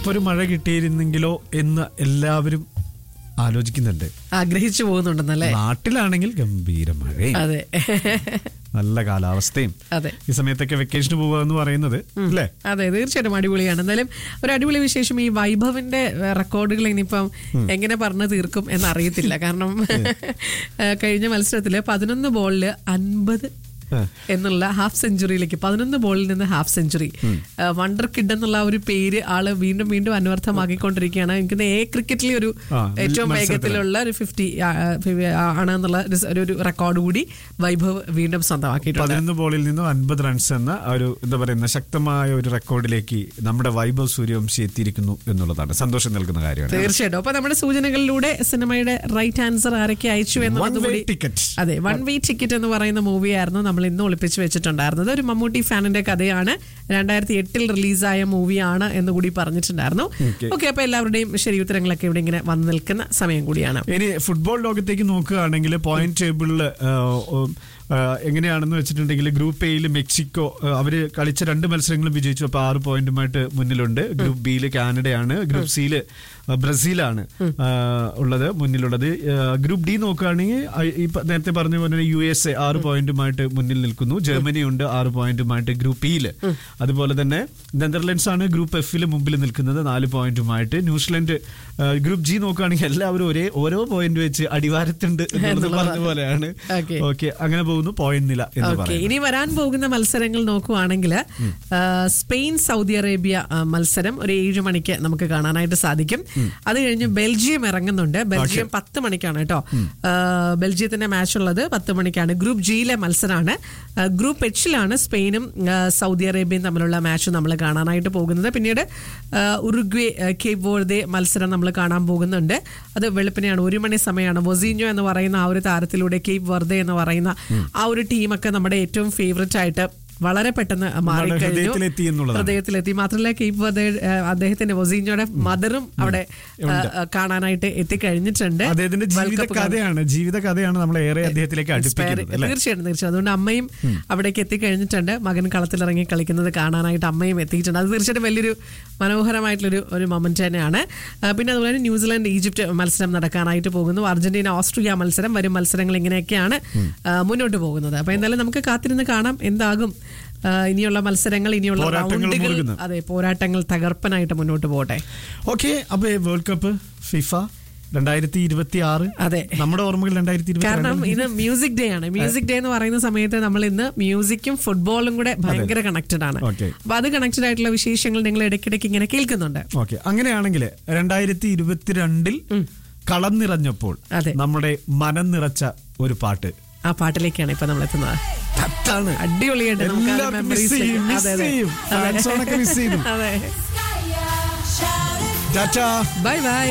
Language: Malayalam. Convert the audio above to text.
ഒരു മഴ കിട്ടിയിരുന്നെങ്കിലോ എന്ന് എല്ലാവരും ആലോചിക്കുന്നുണ്ട് ആഗ്രഹിച്ചു പോകുന്നുണ്ടെന്നല്ലേ നാട്ടിലാണെങ്കിൽ ഗംഭീര മഴയും അതെ നല്ല കാലാവസ്ഥയും അതെ ഈ സമയത്തൊക്കെ വെക്കേഷന് പോവുക എന്ന് പറയുന്നത് അല്ലേ അതെ തീർച്ചയായിട്ടും അടിപൊളിയാണ് എന്തായാലും ഒരു അടിപൊളി വിശേഷം ഈ വൈഭവിന്റെ ഏഹ്, റെക്കോർഡുകൾ ഇനിയിപ്പം എങ്ങനെ പറഞ്ഞു തീർക്കും എന്നറിയത്തില്ല കാരണം ഏഹ്, കഴിഞ്ഞ മത്സരത്തില് പതിനൊന്ന് ബോളില് അൻപത് ആ. എന്നുള്ള ഹാഫ് സെഞ്ചുറിയിലേക്ക് പതിനൊന്ന് ബോളിൽ നിന്ന് ഹാഫ് സെഞ്ചുറി വണ്ടർ കിഡ് എന്നുള്ള ആ ഒരു പേര് ആള് വീണ്ടും വീണ്ടും അന്വർത്ഥമാക്കിക്കൊണ്ടിരിക്കുകയാണ് എനിക്ക് എ ക്രിക്കറ്റിലെ ഒരു ആ, ഏറ്റവും മത്സരത്തില്. വേഗത്തിലുള്ള ഒരു ഫിഫ്റ്റി ആണെന്നുള്ള ഒരു- ഒരു- ഒരു റെക്കോർഡ് കൂടി വൈഭവ് വീണ്ടും സ്വന്തമാക്കിയിട്ടുണ്ട് പതിനൊന്ന് ബോളിൽ നിന്നും അൻപത് റൺസ് എന്ന ഒരു എന്താ പറയുന്ന ശക്തമായ ഒരു റെക്കോർഡിലേക്ക് നമ്മുടെ വൈഭവ് സൂര്യവംശി എത്തിയിരിക്കുന്നു എന്നുള്ളതാണ് സന്തോഷം നൽകുന്ന കാര്യമാണ് തീർച്ചയായിട്ടും അപ്പൊ നമ്മുടെ സൂചനകളിലൂടെ സിനിമയുടെ റൈറ്റ് ആൻസർ ആരൊക്കെ അയച്ചു One എന്നുള്ളത് way കൂടി ticket. അതെ വൺ വേ ടിക്കറ്റ് എന്ന് പറയുന്ന മൂവിയായിരുന്നു നമ്മൾ ഇന്ന് ഒളിപ്പിച്ച് വെച്ചിട്ടുണ്ടായിരുന്നത് ഒരു മമ്മൂട്ടി ഫാനിന്റെ കഥയാണ് രണ്ടായിരത്തി എട്ടിൽ റിലീസായ മൂവിയാണ് എന്ന് കൂടി പറഞ്ഞിട്ടുണ്ടായിരുന്നു Okay. ഓക്കെ അപ്പൊ എല്ലാവരുടെയും ശരി ഉത്തരങ്ങളൊക്കെ ഇവിടെ ഇങ്ങനെ വന്നു നിൽക്കുന്ന സമയം കൂടിയാണ് ഇനി ഫുട്ബോൾ ലോകത്തേക്ക് നോക്കുകയാണെങ്കിൽ പോയിന്റ് ടേബിളിൽ എങ്ങനെയാണെന്ന് വെച്ചിട്ടുണ്ടെങ്കിൽ ഗ്രൂപ്പ് എയിൽ മെക്സിക്കോ ആ, അവര് കളിച്ച രണ്ട് മത്സരങ്ങളും വിജയിച്ചു അപ്പൊ ആറ് പോയിന്റുമായിട്ട് മുന്നിലുണ്ട് ഗ്രൂപ്പ് ബിയിൽ കാനഡയാണ് ഗ്രൂപ്പ് സിയിൽ ബ്രസീലാണ് ആ, ഉള്ളത് മുന്നിലുള്ളത് ആ, ഗ്രൂപ്പ് ഡി നോക്കുകയാണെങ്കിൽ ആ, ഈ പ- നേരത്തെ പറഞ്ഞ പോലെ യു എസ് എ ആറ് പോയിന്റുമായിട്ട് മുന്നിൽ നിൽക്കുന്നു ജർമ്മനി ഉണ്ട് ആറ് പോയിന്റുമായിട്ട് ഗ്രൂപ്പ് ഇയിൽ അതുപോലെ തന്നെ നെതർലൻഡ്സ് ആണ് ഗ്രൂപ്പ് എഫിൽ മുമ്പിൽ നിൽക്കുന്നത് നാല് പോയിന്റുമായിട്ട് ന്യൂസിലൻഡ് ആ, ഗ്രൂപ്പ് ജി നോക്കുകയാണെങ്കിൽ എല്ലാവരും ഒരേ ഓരോ പോയിന്റ് വെച്ച് അടിവാരത്തുണ്ട് എന്നുള്ളത് പറഞ്ഞ പോലെയാണ് Okay. ഓക്കെ അങ്ങനെ പോകുന്നു പോയിന്റ് നില എന്ന് ഓക്കെ പറയുന്നത് ഇനി വരാൻ പോകുന്ന മത്സരങ്ങൾ നോക്കുവാണെങ്കിൽ സ്പെയിൻ സൗദി അറേബ്യ ആ, മത്സരം ഒരു ഏഴ് മണിക്ക് നമുക്ക് കാണാനായിട്ട് സാധിക്കും അത് കഴിഞ്ഞ് ബെൽജിയം ഇറങ്ങുന്നുണ്ട് ബെൽജിയം പത്ത് മണിക്കാണ് കേട്ടോ ആ, ബെൽജിയത്തിന്റെ മാച്ച് ഉള്ളത് പത്ത് മണിക്കാണ് ഗ്രൂപ്പ് ജിയിലെ മത്സരമാണ് ആ, ഗ്രൂപ്പ് എച്ചിലാണ് സ്പെയിനും ആ, സൗദി അറേബ്യയും തമ്മിലുള്ള മാച്ച് നമ്മൾ കാണാനായിട്ട് പോകുന്നത് പിന്നീട് ആ, ഉറുഗ്വേ ആ, കേപ്പ് വേർദെ മത്സരം നമ്മൾ കാണാൻ പോകുന്നുണ്ട് അത് വെളുപ്പിനെയാണ് ഒരു മണി സമയമാണ് വൊസീഞ്ഞോ എന്ന് പറയുന്ന ആ ഒരു താരത്തിലൂടെ കേപ്പ് വെർദെ എന്ന് പറയുന്ന ആ ഒരു ടീമൊക്കെ നമ്മുടെ ഏറ്റവും ഫേവററ്റ് ആയിട്ട് വളരെ പെട്ടെന്ന് മാറിക്കഴിഞ്ഞു ഹൃദയത്തിലെത്തി എന്നുള്ളതാണ്. ഹൃദയത്തിലെത്തി മാത്രമല്ല കേപ്പ് വെർദെ ഏഹ്, അദ്ദേഹത്തിന്റെ വൊസീഞ്ഞോയുടെ മദറും അവിടെ ഏഹ്, കാണാനായിട്ട് എത്തിക്കഴിഞ്ഞിട്ടുണ്ട് അദ്ദേഹത്തിന്റെ ജീവിത World Cup കാണാൻ. കഥയാണ് ജീവിത കഥയാണ് നമ്മളെ ഏറെ അദ്ദേഹത്തിലേക്ക് അടുപ്പിക്കുന്നത് അല്ലേ തീർച്ചയായിട്ടും തീർച്ചയായും അതുകൊണ്ട് അമ്മയും അവിടേക്ക് എത്തിക്കഴിഞ്ഞിട്ടുണ്ട് മകൻ കളത്തിലിറങ്ങി കളിക്കുന്നത് കാണാനായിട്ട് അമ്മയും എത്തിയിട്ടുണ്ട് അത് തീർച്ചയായിട്ടും വലിയൊരു മനോഹരമായിട്ടുള്ളൊരു ഒരു മൊമെന്റ് തന്നെയാണ് ആ, പിന്നെ അതുപോലെ തന്നെ ന്യൂസിലാൻഡ് ഈജിപ്റ്റ് മത്സരം നടക്കാനായിട്ട് പോകുന്നു അർജന്റീന ഓസ്ട്രിയ മത്സരം വരും മത്സരങ്ങൾ ഇങ്ങനെയൊക്കെയാണ് ആ, മുന്നോട്ട് പോകുന്നത് അപ്പൊ എന്തായാലും നമുക്ക് കാത്തിരുന്ന് കാണാം എന്താകും ആ, ഇനിയുള്ള മത്സരങ്ങൾ ഇനിയുള്ള പോരാട്ടങ്ങൾ റൗണ്ടുകൾ മുറുകുന്നു. അതെ പോരാട്ടങ്ങൾ തകർപ്പനായിട്ട് മുന്നോട്ട് പോകട്ടെ ഓക്കെ അപ്പൊ വേൾഡ് കപ്പ് ഫിഫ രണ്ടായിരത്തി ഇരുപത്തി ആറ് അതെ നമ്മുടെ ഓർമ്മകൾ രണ്ടായിരത്തി കാരണം ഇരുപത്തി ഇത് മ്യൂസിക് ഡേ ആണ് മ്യൂസിക് ഡേ എന്ന് പറയുന്ന സമയത്ത് നമ്മൾ ഇന്ന് മ്യൂസിക്കും ഫുട്ബോളും കൂടെ ഭയങ്കര കണക്റ്റഡ് ആണ് Okay. അപ്പൊ അത് കണക്റ്റഡ് ആയിട്ടുള്ള വിശേഷങ്ങൾ നിങ്ങൾ ഇടയ്ക്കിടയ്ക്ക് ഇങ്ങനെ കേൾക്കുന്നുണ്ട് ഓക്കെ അങ്ങനെയാണെങ്കിൽ രണ്ടായിരത്തി ഇരുപത്തിരണ്ടിൽ കളം നിറഞ്ഞപ്പോൾ അതെ. നമ്മുടെ മനം നിറച്ച ഒരു പാട്ട് ആ പാട്ടിലേക്കാണ് ഇപ്പൊ നമ്മൾ എത്തുന്നത് അതാണ് അടിപൊളിയായിട്ട് നമുക്ക് ആ എല്ലാവർക്കും memories miss ചെയ്യും, അതെ, miss അതെ. ചെയ്യും. അതെ. Fans ഓണൊക്കെ miss ചെയ്യും. അതെ ടാറ്റാ ബൈ ബൈ